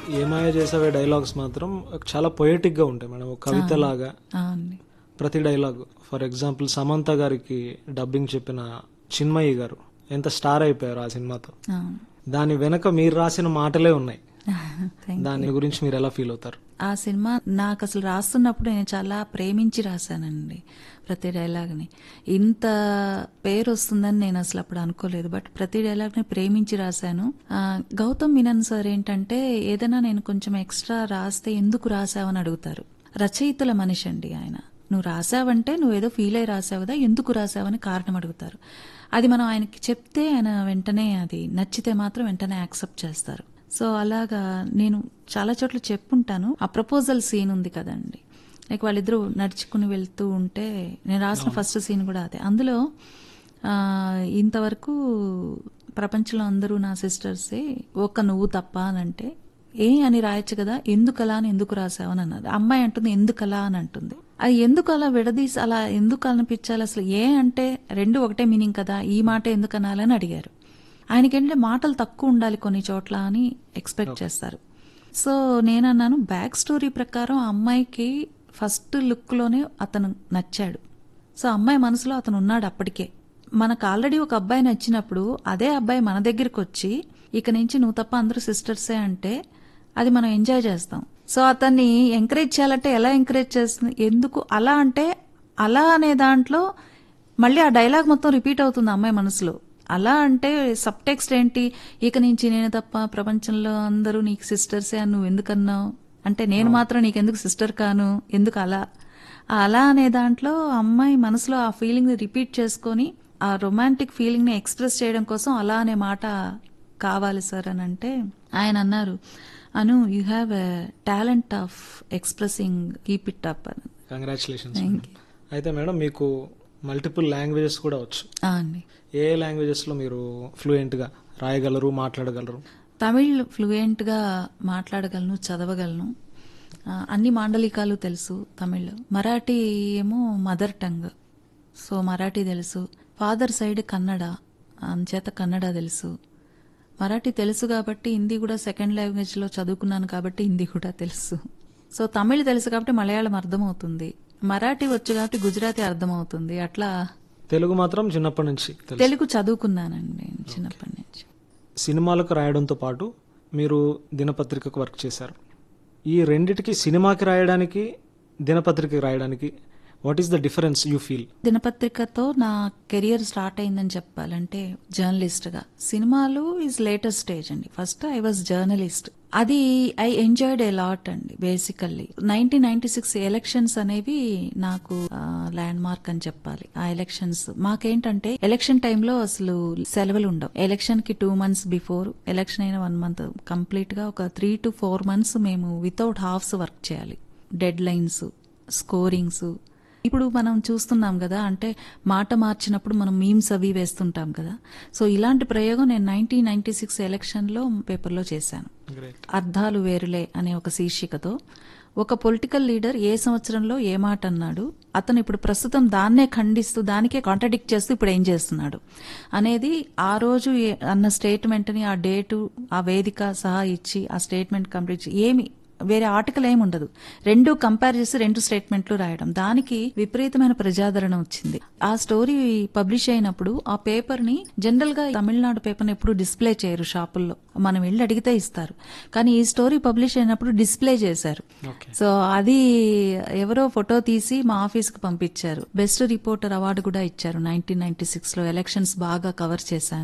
ఏమాయ చేసావే dialogues మాత్రం చాలా poetic గా ఉంటాయి మేడం ఒక కవిత లాగా అవునండి ప్రతి డైలాగ్ ఫర్ ఎగ్జాంపుల్ సమంత గారికి డబ్బింగ్ చెప్పిన చిన్మయి గారు ఎంత స్టార్ అయిపోయారు ఆ సినిమాతో అవును దాని వెనక మీరు రాసిన మాటలే ఉన్నాయి థ్యాంక్ దాని గురించి మీరు ఎలా ఫీల్ అవుతారు ఆ సినిమా నాకు అసలు రాస్తున్నప్పుడు నేను చాలా ప్రేమించి రాశానండి ప్రతి డైలాగ్ని ఇంత పేరు వస్తుందని నేను అసలు అప్పుడు అనుకోలేదు బట్ ప్రతి డైలాగ్ని ప్రేమించి రాశాను ఆ, గౌతమ్ మీనన్ సార్ ఏంటంటే ఏదైనా నేను కొంచెం ఎక్స్ట్రా రాస్తే ఎందుకు రాసావని అడుగుతారు రచయితల మనిషి అండి ఆయన నువ్వు రాసావంటే నువ్వేదో ఫీల్ అయి రాసావు కదా ఎందుకు రాసావని కారణం అడుగుతారు అది మనం ఆయనకి చెప్తే ఆయన వెంటనే అది నచ్చితే మాత్రం వెంటనే యాక్సెప్ట్ చేస్తారు సో అలాగా నేను చాలా చోట్ల చెప్పుంటాను ఆ ప్రపోజల్ సీన్ ఉంది కదండి లైక్ వాళ్ళిద్దరూ నడుచుకుని వెళ్తూ ఉంటే నేను రాసిన ఫస్ట్ సీన్ కూడా అదే అందులో ఆ, ఇంతవరకు ప్రపంచంలో అందరూ నా సిస్టర్సే ఒక్క నువ్వు తప్ప అని అంటే ఏ అని రాయొచ్చు కదా ఎందుకలా అని ఎందుకు రాసావు అని అన్నది అమ్మాయి అంటుంది ఎందుకలా అని అంటుంది అది ఎందుకు అలా విడదీసి అలా ఎందుకు అనిపించాలి అసలు ఏ అంటే రెండు ఒకటే మీనింగ్ కదా ఈ మాట ఎందుకు అనాలని అడిగారు ఆయనకేంటంటే మాటలు తక్కువ ఉండాలి కొన్ని చోట్ల అని ఎక్స్పెక్ట్ చేస్తారు సో నేనన్నాను బ్యాక్ స్టోరీ ప్రకారం ఆ అమ్మాయికి ఫస్ట్ లుక్లోనే అతను నచ్చాడు సో అమ్మాయి మనసులో అతను ఉన్నాడు అప్పటికే మనకు ఆల్రెడీ ఒక అబ్బాయి నచ్చినప్పుడు అదే అబ్బాయి మన దగ్గరికి వచ్చి ఇక నుంచి నువ్వు తప్ప అందరూ సిస్టర్సే అంటే అది మనం ఎంజాయ్ చేస్తాం సో అతన్ని ఎంకరేజ్ చేయాలంటే ఎలా ఎంకరేజ్ చేస్తుంది ఎందుకు అలా అంటే అలా అనే దాంట్లో మళ్ళీ ఆ డైలాగ్ మొత్తం రిపీట్ అవుతుంది అమ్మాయి మనసులో అలా అంటే సబ్ టెక్స్ట్ ఏంటి ఇక నుంచి నేను తప్ప ప్రపంచంలో అందరూ నీకు సిస్టర్సే అని నువ్వు ఎందుకన్నావు అంటే నేను మాత్రం నీకెందుకు సిస్టర్ కాను ఎందుకు అలా ఆ అలా అనే దాంట్లో అమ్మాయి మనసులో ఆ ఫీలింగ్ ని రిపీట్ చేసుకొని ఆ రొమాంటిక్ ఫీలింగ్ ని ఎక్స్ప్రెస్ చేయడం కోసం అలా అనే మాట కావాలి సార్ అని అంటే ఆయన అన్నారు Anu you have a talent of expressing keep it up అని కంగ్రాచులేషన్స్ అయితే మేడం మీకు మల్టిపుల్ లాంగ్వేజెస్ కూడా వచ్చు ఆ అండి ఏ లాంగ్వేజెస్ లో మీరు ఫ్లూయెంట్ గా రాయగలరు మాట్లాడగలరు తమిళ్ ఫ్లూయెంట్ గా మాట్లాడగలను చదవగలను ఆ, అన్ని మాండలికాలు తెలుసు తమిళ్ మరాఠీ ఏమో మదర్ టంగ్ సో మరాఠీ తెలుసు ఫాదర్ సైడ్ కన్నడ అంచేత కన్నడ తెలుసు మరాఠీ తెలుసు కాబట్టి హిందీ కూడా సెకండ్ లాంగ్వేజ్ లో చదువుకున్నాను కాబట్టి హిందీ కూడా తెలుసు సో తమిళ్ తెలుసు కాబట్టి మలయాళం అర్థమవుతుంది మరాఠీ వచ్చు కాబట్టి గుజరాతీ అర్థమవుతుంది అట్లా తెలుగు మాత్రం చిన్నప్పటి నుంచి తెలుసు తెలుగు చదువుకున్నానండి చిన్నప్పటి నుంచి సినిమాలకు రాయడంతో పాటు మీరు దినపత్రికకు వర్క్ చేశారు ఈ రెండిటికి సినిమాకి రాయడానికి దినపత్రికకి రాయడానికి what is the difference you feel దినపత్రికతో నా కెరియర్ స్టార్ట్ అయిందని చెప్పాలంటే జర్నలిస్ట్ గా సినిమాలు ఈజ్ లేటెస్ట్ స్టేజ్ అండి ఫస్ట్ ఐ వాజ్ జర్నలిస్ట్ అది ఐ ఎంజాయ్డ్ ఏ లాట్ అండి basically nineteen ninety six elections అనేవి నాకు ల్యాండ్ మార్క్ అని చెప్పాలి ఆ ఎలక్షన్స్ మాకేంటంటే ఎలక్షన్ టైంలో అసలు సెలవులు ఉండవు ఎలక్షన్ కి టూ మంత్స్ బిఫోర్ ఎలక్షన్ అయిన వన్ మంత్ కంప్లీట్ గా ఒక త్రీ టు ఫోర్ మంత్స్ మేము వితౌట్ హాఫ్స్ వర్క్ చేయాలి డెడ్ లైన్స్ స్కోరింగ్స్ ఇప్పుడు మనం చూస్తున్నాం కదా అంటే మాట మార్చినప్పుడు మనం మీమ్స్ అవి వేస్తుంటాం కదా సో ఇలాంటి ప్రయోగం నేను నైన్టీన్ నైన్టీ సిక్స్ ఎలక్షన్లో పేపర్లో చేశాను గ్రేట్ అర్థాలు వేరులే అనే ఒక శీర్షికతో ఒక పొలిటికల్ లీడర్ ఏ సంవత్సరంలో ఏ మాట అన్నాడు అతను ఇప్పుడు ప్రస్తుతం దాన్నే ఖండిస్తూ దానికే కాంట్రడిక్ట్ చేస్తూ ఇప్పుడు ఏం చేస్తున్నాడు అనేది ఆ రోజు ఏ- అన్న స్టేట్మెంట్ని ఆ డేటు ఆ వేదిక సహా ఇచ్చి ఆ స్టేట్మెంట్ కంప్లీట్ చే- ఏమి వేరే ఆర్టికల్ ఏమి ఉండదు రెండు కంపేర్ చేసి రెండు స్టేట్మెంట్లు రాయడం దానికి విపరీతమైన ప్రజాదరణ వచ్చింది ఆ స్టోరీ పబ్లిష్ అయినప్పుడు ఆ పేపర్ ని జనరల్ గా తమిళనాడు పేపర్ ని ఎప్పుడు డిస్ప్లే చేయరు షాపుల్లో మనం వెళ్ళి అడిగితే ఇస్తారు కానీ ఈ స్టోరీ పబ్లిష్ అయినప్పుడు డిస్ప్లే చేశారు ఓకే సో అది ఎవరో ఫోటో తీసి మా ఆఫీస్ కి పంపించారు బెస్ట్ రిపోర్టర్ అవార్డు కూడా ఇచ్చారు నైన్టీన్ నైన్టీ సిక్స్ లో ఎలక్షన్స్ బాగా కవర్ చేశాను